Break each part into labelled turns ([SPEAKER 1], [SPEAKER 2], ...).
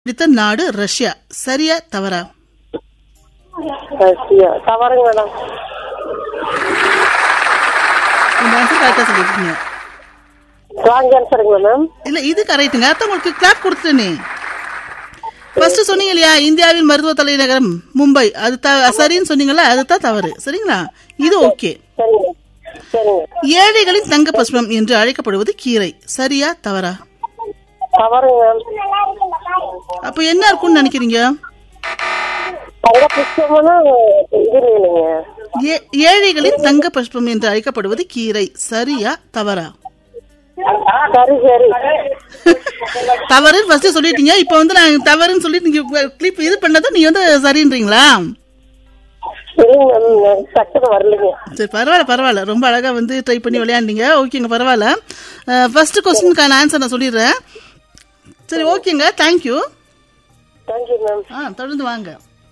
[SPEAKER 1] பிடித்த நாடு ரஷ்யா சரியா தவறா
[SPEAKER 2] ரஷ்யா தவறுங்க மேடம்
[SPEAKER 1] இந்த ஆன்சர் கரெக்டா சொல்லிருக்கீங்க
[SPEAKER 2] ராங் ஆன்சருங்க மேடம்
[SPEAKER 1] இல்ல இது கரெக்ட்டுங்க அதான் உங்களுக்கு கிளாப் கொடுத்துட்டேனே ஃபர்ஸ்ட் சொன்னீங்க இல்லையா இந்தியாவின் மருத்துவ தலைநகரம் மும்பை அது த- சரின்னு சொன்னீங்கல்ல அதுதான் தவறு சரிங்களா இது ஓகே
[SPEAKER 2] சரிங்க சரிங்க
[SPEAKER 1] ஏழைகளின் தங்க புஷ்பம் என்று அழைக்கப்படுவது கீரை சரியா தவறா
[SPEAKER 2] தவறுங்க மேம்
[SPEAKER 1] அப்ப என்ன இருக்கும்னு நினைக்கிறீங்க
[SPEAKER 2] தங்க புஷ்பம்னா இது இல்லைங்க
[SPEAKER 1] ஏ- ஏழைகளின் தங்க புஷ்பம் என்று அழைக்கப்படுவது கீரை சரியா தவறா
[SPEAKER 2] சரி சரி
[SPEAKER 1] தவறுன்னு ஃபர்ஸ்ட் சொல்லிட்டீங்க இப்போ வந்து நான் தவறுன்னு சொல்லி நீங்க கிளிப் இது பண்ணதும் நீங்க வந்து சரின்றீங்களா
[SPEAKER 2] இல்லைங்க மேம் டக்குன்னு வரலைங்க
[SPEAKER 1] சரி பரவாயில்ல பரவாயில்ல ரொம்ப அழகா வந்து ட்ரை பண்ணி விளையாண்டீங்க ஓகேங்க பரவாயில்ல ஃபர்ஸ்ட் கொஸ்டினுக்கான ஆன்சர் நான் சொல்லிடுறேன் சரி ஓகேங்க தேங்க்யூ
[SPEAKER 2] தேங்க்யூ மேம்
[SPEAKER 1] ஆ தொடர்ந்து வாங்க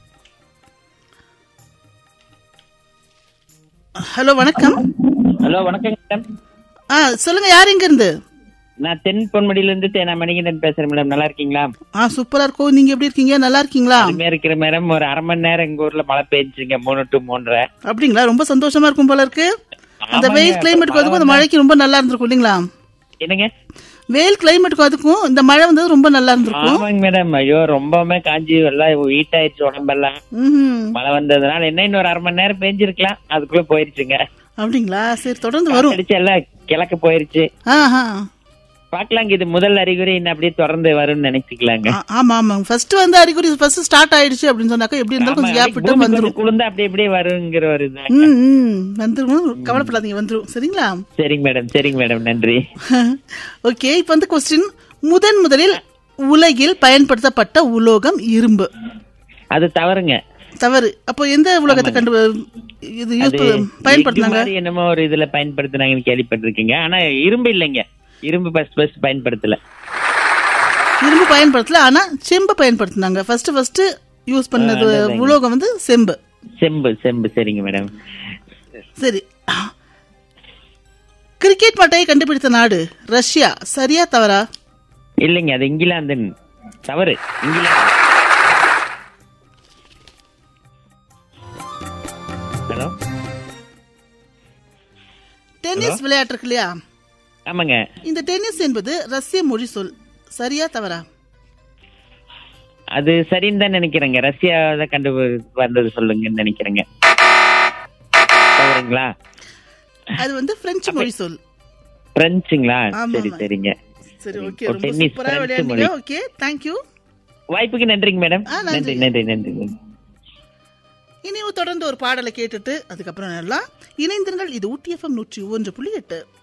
[SPEAKER 1] ஹலோ வணக்கம்
[SPEAKER 3] ஹலோ வணக்கங்க மேடம்
[SPEAKER 1] ஆ சொல்லுங்க யார் எங்க இருந்து
[SPEAKER 3] நான் தென் பொன்மடியில இருந்து தே- நான் மணிகண்டன் பேசுறேன் மேடம் நல்லா இருக்கீங்களா
[SPEAKER 1] ஆ சூப்பரா இருக்கும் நீங்க எப்படி இருக்கீங்க நல்லா இருக்கீங்களா
[SPEAKER 3] அருமையா இருக்கிற மேடம் ஒரு அரை மணி நேரம் எங்க ஊர்ல மழை பெஞ்சுங்க மூணு டு மூன்றரை
[SPEAKER 1] அப்படிங்களா ரொம்ப சந்தோஷமா இருக்கும் போல இருக்கு அந்த
[SPEAKER 3] ஆமாங்க,
[SPEAKER 1] வெயில் கிளைமேட்டுக்கு அதுக்கும் அந்த மழைக்கு ரொம்ப நல்லா இருந்திருக்கும் இல்லைங்களா
[SPEAKER 3] என்னங்க
[SPEAKER 1] வெயில் கிளைமேட்டுக்கும் அதுக்கும் இந்த மழை வந்தது ரொம்ப நல்லா இருந்திருக்கும்
[SPEAKER 3] ஆமாங்க மேடம் ஐயோ ரொம்பவுமே காஞ்சி எல்லாம் ஹீட் ஆயிடுச்சு உடம்பெல்லாம்
[SPEAKER 1] ம்ஹும்.
[SPEAKER 3] மழை வந்ததுனால என்ன இன்னொரு அரை மணி நேரம் பெஞ்சிருக்கலாம் அதுக்குள்ள போயிருச்சுங்க
[SPEAKER 1] அப்படிங்களா சரி தொடர்ந்து வரும்
[SPEAKER 3] அடிச்சு எல்லாம் கிழக்கு போயிருச்சு
[SPEAKER 1] ஆஹா.
[SPEAKER 3] பாக்கலாங்க இது முதல் அறிகுறி இன்னும் அப்படியே தொடர்ந்து வரும்னு நினைச்சுக்கலாங்க
[SPEAKER 1] ஆ- ஆமா ஆமா ஃபர்ஸ்ட் வந்து அறிகுறி ஃபர்ஸ்ட் ஸ்டார்ட் ஆயிடுச்சு அப்படின்னு சொன்னாக்கா எப்படி இருந்தாலும் கொஞ்சம் கேப் விட்டு வந்துரும்
[SPEAKER 3] குளிர்ந்து அப்படி அப்படியே வருங்கிற ஒரு இது
[SPEAKER 1] ம் ம் வந்துரும் கவலைப்படாதீங்க வந்துரும் சரிங்களா
[SPEAKER 3] சரிங்க மேடம் சரிங்க மேடம் நன்றி
[SPEAKER 1] ஓகே இப்போ வந்து கொஸ்டின் முதன் முதலில் உலகில் பயன்படுத்தப்பட்ட உலோகம் இரும்பு
[SPEAKER 3] அது தவறுங்க
[SPEAKER 1] தவறு அப்போ எந்த உலோகத்தை கண்டு இது யூஸ்
[SPEAKER 3] அது
[SPEAKER 1] பயன்படுத்தினாங்க
[SPEAKER 3] எஃகு மாதிரி என்னமோ ஒரு இதுல பயன்படுத்தினாங்கன்னு கேள்விப்பட்டிருக்கீங்க ஆனா இரும்பு இல்லைங்க இரும்பு ஃபர்ஸ்ட் ஃபர்ஸ்ட் பயன்படுத்தல
[SPEAKER 1] இரும்பு பயன்படுத்தல ஆனா செம்பு பயன்படுத்தினாங்க ஃபர்ஸ்ட் ஃபர்ஸ்ட் யூஸ் பண்ணது உலோகம் வந்து செம்பு
[SPEAKER 3] செம்பு செம்பு சரிங்க மேடம்
[SPEAKER 1] சரி கிரிக்கெட் மட்டையை கண்டுபிடித்த நாடு ரஷ்யா சரியா தவறா
[SPEAKER 3] இல்லைங்க அது இங்கிலாந்து தவறு இங்கிலாந்து ஹலோ
[SPEAKER 1] டென்னிஸ் விளையாட்டு இருக்கு இல்லையா
[SPEAKER 3] ஆமாங்க
[SPEAKER 1] இந்த டென்னிஸ் என்பது ரஷ்ய மொழி சொல் சரியா தவறா
[SPEAKER 3] அது சரின்னு தான் நினைக்கிறேங்க ரஷ்யாவை கண்டு வந்தது சொல்லுங்கன்னு நினைக்கிறேங்க தவறுங்களா
[SPEAKER 1] அது வந்து பிரெஞ்சு மொழி சொல்
[SPEAKER 3] பிரெஞ்சுங்களா
[SPEAKER 1] ஆமா,
[SPEAKER 3] சரி
[SPEAKER 1] ஆமா.
[SPEAKER 3] சரிங்க
[SPEAKER 1] சரி ஓகே
[SPEAKER 3] ஓ,
[SPEAKER 1] ரொம்ப
[SPEAKER 3] டென்னிஸ்
[SPEAKER 1] சூப்பரா
[SPEAKER 3] பிரெஞ்சு
[SPEAKER 1] விளையாண்டீங்க
[SPEAKER 3] மொழி.
[SPEAKER 1] ஓகே தேங்க்யூ
[SPEAKER 3] வாய்ப்புக்கு நன்றிங்க மேடம்
[SPEAKER 1] ஆ, நன்றி.
[SPEAKER 3] நன்றி நன்றி நன்றி
[SPEAKER 1] இனி தொடர்ந்து ஒரு பாடலை கேட்டுட்டு அதுக்கப்புறம் எல்லாம் இணைந்திருங்கள் இது ஊட்டி எஃப்எம் நூற்றி ஒன்று புள்ளி எட்டு